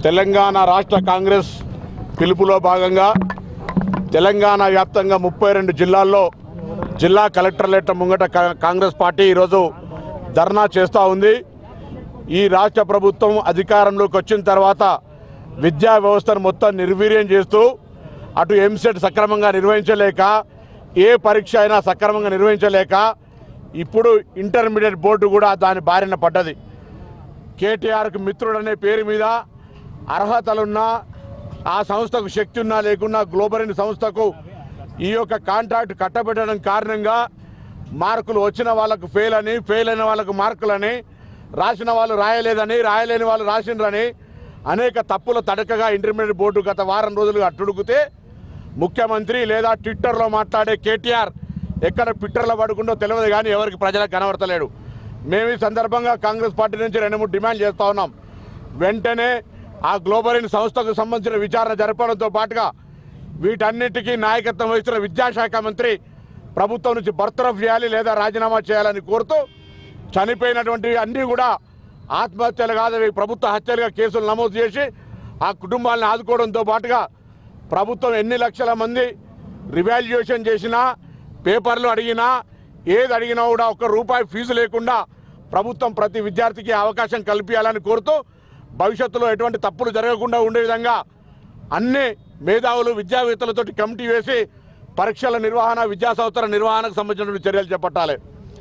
తెలంగాణ రాష్ట్ర కాంగ్రెస్ పిలుపులో భాగంగా తెలంగాణ వ్యాప్తంగా ముప్పై రెండు జిల్లాల్లో జిల్లా కలెక్టర్లేట ముంగట కా- కాంగ్రెస్ పార్టీ ఈరోజు ధర్నా చేస్తూ ఉంది ఈ రాష్ట్ర ప్రభుత్వం అధికారంలోకి వచ్చిన తర్వాత విద్యా వ్యవస్థను మొత్తం నిర్వీర్యం చేస్తూ అటు ఎంసెట్ సక్రమంగా నిర్వహించలేక ఏ పరీక్ష అయినా సక్రమంగా నిర్వహించలేక ఇప్పుడు ఇంటర్మీడియట్ బోర్డు కూడా దాని బారిన పడ్డది కేటీఆర్కి మిత్రుడనే పేరు మీద అర్హతలున్నా ఆ సంస్థకు శక్తి ఉన్నా లేకున్నా గ్లోబల్ ఇన్ సంస్థకు ఈ యొక్క కాంట్రాక్ట్ కట్టబెట్టడం కారణంగా మార్కులు వచ్చిన వాళ్ళకు ఫెయిల్ అని ఫెయిల్ అయిన వాళ్ళకు మార్కులని రాసిన వాళ్ళు రాయలేదని రాయలేని వాళ్ళు రాసిండ్రని అనేక తప్పుల తడకగా ఇంటర్మీడియట్ బోర్డు గత వారం రోజులుగా అట్టుడుకుతే ముఖ్యమంత్రి లేదా ట్విట్టర్లో మాట్లాడే కేటీఆర్ ఎక్కడ ట్విట్టర్లో పడుకుందో తెలియదు కానీ ఎవరికి ప్రజలకు కనబడతలేడు మేము ఈ సందర్భంగా కాంగ్రెస్ పార్టీ నుంచి రెండు మూడు డిమాండ్ చేస్తూ ఉన్నాం వెంటనే ఆ గ్లోబల్ ఇన్ సంస్థకు సంబంధించిన విచారణ జరపడంతో పాటుగా వీటన్నిటికీ నాయకత్వం వహిస్తున్న విద్యాశాఖ మంత్రి ప్రభుత్వం నుంచి బర్తరఫ్ చేయాలి లేదా రాజీనామా చేయాలని కోరుతూ చనిపోయినటువంటివి అన్నీ కూడా ఆత్మహత్యలు కాదు అవి ప్రభుత్వ హత్యలుగా కేసులు నమోదు చేసి ఆ కుటుంబాలను ఆదుకోవడంతో పాటుగా ప్రభుత్వం ఎన్ని లక్షల మంది రివాల్యుయేషన్ చేసినా పేపర్లు అడిగినా ఏది అడిగినా కూడా ఒక్క రూపాయి ఫీజు లేకుండా ప్రభుత్వం ప్రతి విద్యార్థికి అవకాశం కల్పించాలని కోరుతూ భవిష్యత్తులో ఎటువంటి తప్పులు జరగకుండా ఉండే విధంగా అన్ని మేధావులు విద్యావేత్తలతోటి కమిటీ వేసి పరీక్షల నిర్వహణ విద్యా సంవత్సర నిర్వహణకు సంబంధించిన చర్యలు చేపట్టాలి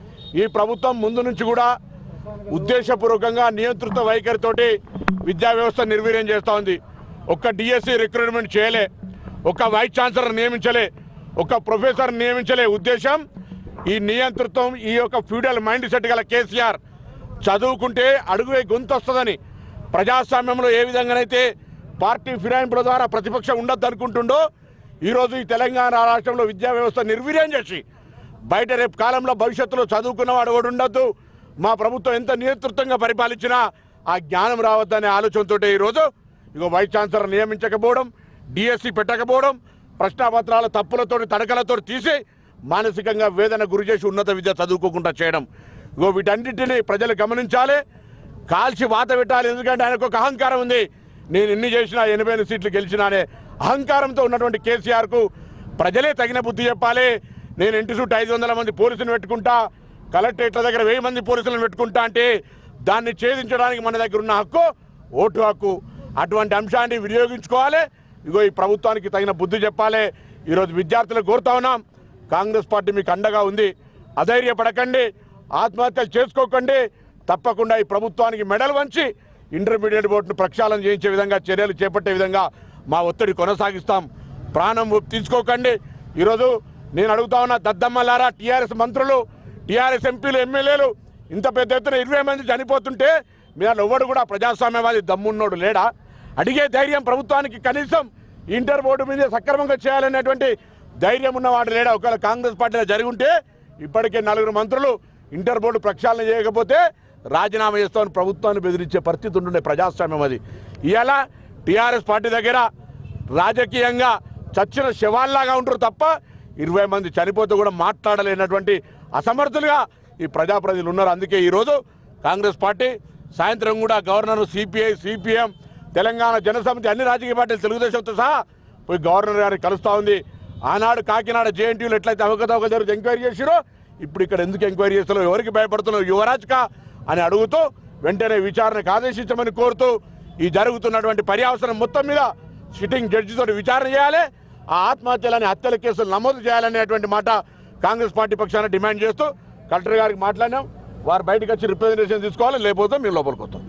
ఈ ప్రభుత్వం ముందు నుంచి కూడా ఉద్దేశపూర్వకంగా నియంత్రిత వైఖరితోటి విద్యా వ్యవస్థ నిర్వీర్యం చేస్తూ ఉంది ఒక్క డిఎస్సి రిక్రూట్మెంట్ చేయలే ఒక వైస్ ఛాన్సలర్ నియమించలే ఒక ప్రొఫెసర్ నియమించలే ఉద్దేశం ఈ నియంతృత్వం ఈ యొక్క ఫ్యూడల్ మైండ్ సెట్ గల కేసీఆర్ చదువుకుంటే అడుగువే గొంతు వస్తుందని ప్రజాస్వామ్యంలో ఏ విధంగానైతే పార్టీ ఫిరాయింపుల ద్వారా ప్రతిపక్షం ఉండొద్దు అనుకుంటుండో ఈరోజు ఈ తెలంగాణ రాష్ట్రంలో విద్యా వ్యవస్థ నిర్వీర్యం చేసి బయట రేపు కాలంలో భవిష్యత్తులో చదువుకున్నవాడు ఒకడు ఉండొద్దు మా ప్రభుత్వం ఎంత నియంతృత్వంగా పరిపాలించినా ఆ జ్ఞానం రావద్దనే ఆలోచనతో ఈరోజు ఇగో వైస్ ఛాన్సలర్ నియమించకపోవడం డిఎస్సి పెట్టకపోవడం ప్రశ్నాపత్రాల తప్పులతోటి తడకలతో తీసి మానసికంగా వేదన గురి చేసి ఉన్నత విద్య చదువుకోకుండా చేయడం ఇగో వీటన్నిటిని ప్రజలు గమనించాలి కాల్చి వాత పెట్టాలి ఎందుకంటే ఆయనకు ఒక అహంకారం ఉంది నేను ఎన్ని చేసినా ఎనభై ఎనిమిది సీట్లు గెలిచినా అనే అహంకారంతో ఉన్నటువంటి కేసీఆర్కు ప్రజలే తగిన బుద్ధి చెప్పాలి నేను ఇంటి చుట్టూ ఐదు వందల మంది పోలీసులను పెట్టుకుంటా కలెక్టరేట్ల దగ్గర వెయ్యి మంది పోలీసులను పెట్టుకుంటా అంటే దాన్ని ఛేదించడానికి మన దగ్గర ఉన్న హక్కు ఓటు హక్కు అటువంటి అంశాన్ని వినియోగించుకోవాలి ఇగో ఈ ప్రభుత్వానికి తగిన బుద్ధి చెప్పాలి ఈరోజు విద్యార్థులకు కోరుతా ఉన్నాం కాంగ్రెస్ పార్టీ మీకు అండగా ఉంది అధైర్యపడకండి ఆత్మహత్యలు చేసుకోకండి తప్పకుండా ఈ ప్రభుత్వానికి మెడల్ వంచి ఇంటర్మీడియట్ బోర్డును ప్రక్షాళన చేయించే విధంగా చర్యలు చేపట్టే విధంగా మా ఒత్తిడి కొనసాగిస్తాం ప్రాణం తీసుకోకండి ఈరోజు నేను అడుగుతా ఉన్న దద్దమ్మలారా టీఆర్ఎస్ మంత్రులు టీఆర్ఎస్ ఎంపీలు ఎమ్మెల్యేలు ఇంత పెద్ద ఎత్తున ఇరవై మంది చనిపోతుంటే మీరు ఎవడు కూడా ప్రజాస్వామ్యవాది దమ్మున్నోడు లేడా అడిగే ధైర్యం ప్రభుత్వానికి కనీసం ఇంటర్ బోర్డు మీద సక్రమంగా చేయాలనేటువంటి ధైర్యం ఉన్నవాడు లేడా ఒకవేళ కాంగ్రెస్ పార్టీలో జరిగి ఉంటే ఇప్పటికే నలుగురు మంత్రులు ఇంటర్ బోర్డు ప్రక్షాళన చేయకపోతే రాజీనామా చేస్తామని ప్రభుత్వాన్ని బెదిరించే పరిస్థితి ఉంటుండే ప్రజాస్వామ్యం అది ఇవాళ టీఆర్ఎస్ పార్టీ దగ్గర రాజకీయంగా చచ్చిన శవాల్లాగా ఉంటారు తప్ప ఇరవై మంది చనిపోతే కూడా మాట్లాడలేనటువంటి అసమర్థులుగా ఈ ప్రజాప్రతినిధులు ఉన్నారు అందుకే ఈరోజు కాంగ్రెస్ పార్టీ సాయంత్రం కూడా governor CPI CPM Telangana Jana Samithi అన్ని రాజకీయ పార్టీలు తెలుగుదేశంతో సహా పోయి గవర్నర్ గారిని కలుస్తూ ఉంది ఆనాడు కాకినాడ జేఎన్టీయూలు ఎట్లయితే అవకతవక జరుగుతూ ఎంక్వైరీ చేసిరో ఇప్పుడు ఇక్కడ ఎందుకు ఎంక్వైరీ చేస్తున్నావు ఎవరికి భయపడుతున్నావు యువరాజ్కా అని అడుగుతూ వెంటనే విచారణకు ఆదేశించమని కోరుతూ ఈ జరుగుతున్నటువంటి పర్యావసరం మొత్తం మీద సిట్టింగ్ జడ్జితో విచారణ చేయాలి ఆ ఆత్మహత్యలని హత్యల కేసులు నమోదు చేయాలనేటువంటి మాట కాంగ్రెస్ పార్టీ పక్షాన డిమాండ్ చేస్తూ కలెక్టర్ గారికి మాట్లాడినాం వారు బయటకు వచ్చి రిప్రజెంటేషన్ తీసుకోవాలి లేకపోతే మేము లోపలికి వస్తాం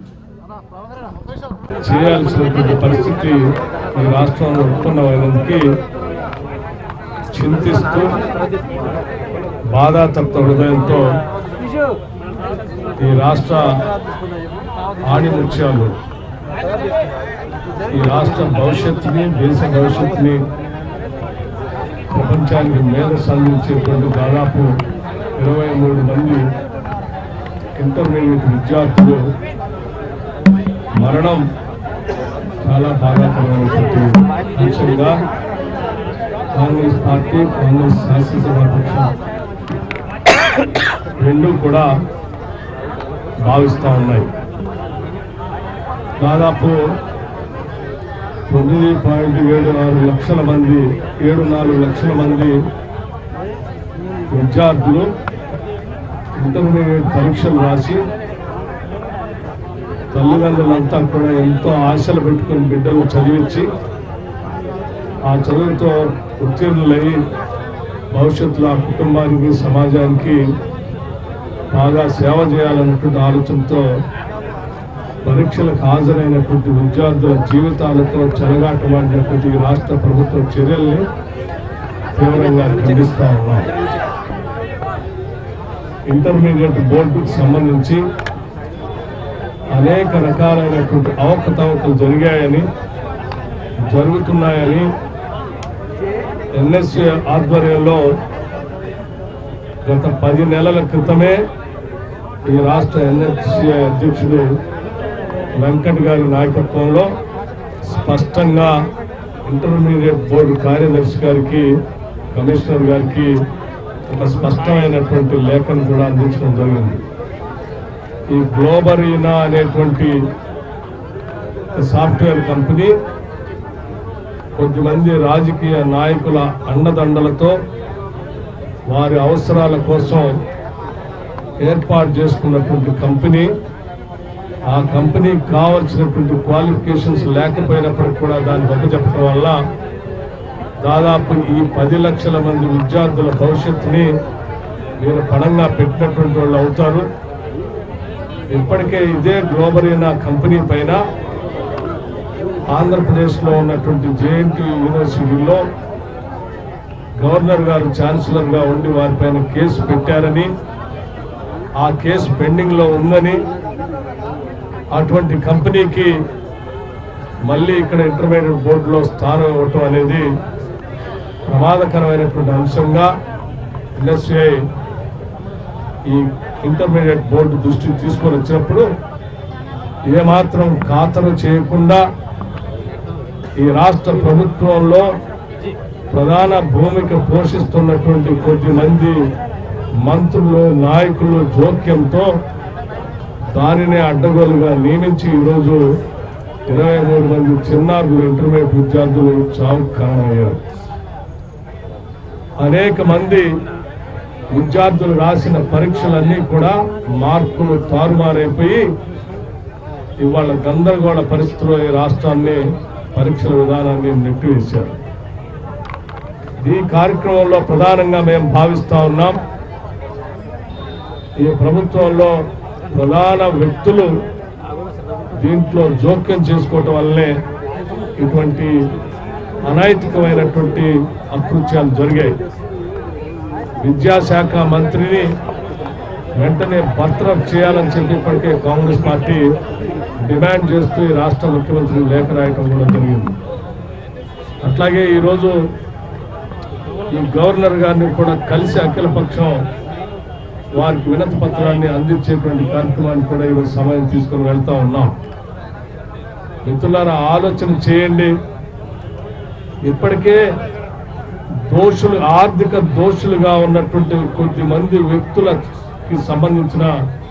చేయాల్సినటువంటి పరిస్థితి ఈ రాష్ట్రంలో ఉత్పన్నమైనందుకు చింతిస్తూ బాధాతప్త హృదయంతో ఈ రాష్ట్ర ఆణిముత్యాలు ఈ రాష్ట్ర భవిష్యత్తుని దేశ భవిష్యత్తుని ప్రపంచానికి మేధస్సు అందించేటువంటి దాదాపు ఇరవై మూడు మంది ఇంటర్మీడియట్ విద్యార్థులు మరణం చాలా బాధాకరమైనటువంటి అంశంగా కాంగ్రెస్ పార్టీ కాంగ్రెస్ శాసనసభ పక్షం రెండు కూడా భావిస్తూ ఉన్నాయి దాదాపు తొమ్మిది పాయింట్ ఏడు ఆరు లక్షల మంది ఏడు నాలుగు లక్షల మంది విద్యార్థులు ఇంటర్మీడియట్ పరీక్షలు రాసి తల్లిదండ్రులంతా కూడా ఎంతో ఆశలు పెట్టుకుని బిడ్డలు చదివించి ఆ చదువుతో ఉత్తీర్ణులై భవిష్యత్తులో ఆ కుటుంబానికి సమాజానికి బాగా సేవ చేయాలన్నటువంటి ఆలోచనతో పరీక్షలకు హాజరైనటువంటి విద్యార్థుల జీవితాలతో చెలగాటమాడినటువంటి ఈ రాష్ట్ర ప్రభుత్వ చర్యల్ని తీవ్రంగా ఖండిస్తా ఉన్నాం ఇంటర్మీడియట్ బోర్డుకు సంబంధించి అనేక రకాలైనటువంటి అవకతవకలు జరిగాయని జరుగుతున్నాయని ఎన్ఎస్ఏ ఆధ్వర్యంలో గత పది నెలల క్రితమే ఈ రాష్ట్ర ఎన్ఎస్ఏ అధ్యక్షుడు వెంకట్ గారి నాయకత్వంలో స్పష్టంగా ఇంటర్మీడియట్ బోర్డు కార్యదర్శి గారికి కమిషనర్ గారికి ఒక స్పష్టమైనటువంటి లేఖను కూడా అందించడం జరిగింది ఈ గ్లోబరీనా అనేటువంటి సాఫ్ట్వేర్ కంపెనీ కొద్దిమంది రాజకీయ నాయకుల అండదండలతో వారి అవసరాల కోసం ఏర్పాటు చేసుకున్నటువంటి కంపెనీ ఆ కంపెనీకి కావలసినటువంటి క్వాలిఫికేషన్స్ లేకపోయినప్పటికీ కూడా దాన్ని చెప్పడం వల్ల దాదాపు ఈ పది లక్షల మంది విద్యార్థుల భవిష్యత్తుని మీరు పణంగా పెట్టినటువంటి వాళ్ళు అవుతారు ఇప్పటికే ఇదే గ్లోబరీనా కంపెనీ పైన ఆంధ్రప్రదేశ్లో ఉన్నటువంటి జేఎన్టీ యూనివర్సిటీలో గవర్నర్ గారు ఛాన్సలర్ గా ఉండి వారిపైన కేసు పెట్టారని ఆ కేసు పెండింగ్ లో ఉందని అటువంటి కంపెనీకి మళ్ళీ ఇక్కడ ఇంటర్మీడియట్ బోర్డులో స్థానం ఇవ్వటం అనేది ప్రమాదకరమైనటువంటి అంశంగా ఎన్ఎస్ఐ ఈ ఇంటర్మీడియట్ బోర్డు దృష్టికి తీసుకొని వచ్చినప్పుడు ఏమాత్రం ఖాతరు చేయకుండా ఈ రాష్ట్ర ప్రభుత్వంలో ప్రధాన భూమిక పోషిస్తున్నటువంటి కొద్ది మంది మంత్రులు నాయకులు జోక్యంతో దానిని అడ్డగోలుగా నియమించి ఈరోజు ఇరవై మూడు మంది చిన్నారులు ఇంటర్మీడియట్ విద్యార్థులు చావుకు కారణమయ్యారు అనేక మంది విద్యార్థులు రాసిన పరీక్షలన్నీ కూడా మార్కులు తారుమారైపోయి ఇవాళ గందరగోళ పరిస్థితుల్లో ఈ రాష్ట్రాన్ని పరీక్షల విధానాన్ని నెట్టివేశారు ఈ కార్యక్రమంలో ప్రధానంగా మేము భావిస్తా ఉన్నాం ఈ ప్రభుత్వంలో ప్రధాన వ్యక్తులు దీంట్లో జోక్యం చేసుకోవటం వల్లనే ఇటువంటి అనైతికమైనటువంటి అకృత్యాలు జరిగాయి విద్యాశాఖ మంత్రిని వెంటనే బర్తరఫ్ చేయాలని చెప్పి ఇప్పటికే కాంగ్రెస్ పార్టీ డిమాండ్ చేస్తూ ఈ రాష్ట్ర ముఖ్యమంత్రి లేఖ రాయటం కూడా జరిగింది అట్లాగే ఈరోజు ఈ గవర్నర్ గారిని కూడా కలిసి అఖిలపక్షం వారికి వినతి పత్రాన్ని అందించేటువంటి కార్యక్రమాన్ని కూడా ఈరోజు సమయం తీసుకొని వెళ్తా ఉన్నాం మిత్రులారా ఆలోచన చేయండి ఇప్పటికే దోషులు ఆర్థిక దోషులుగా ఉన్నటువంటి కొద్ది మంది వ్యక్తులకి సంబంధించిన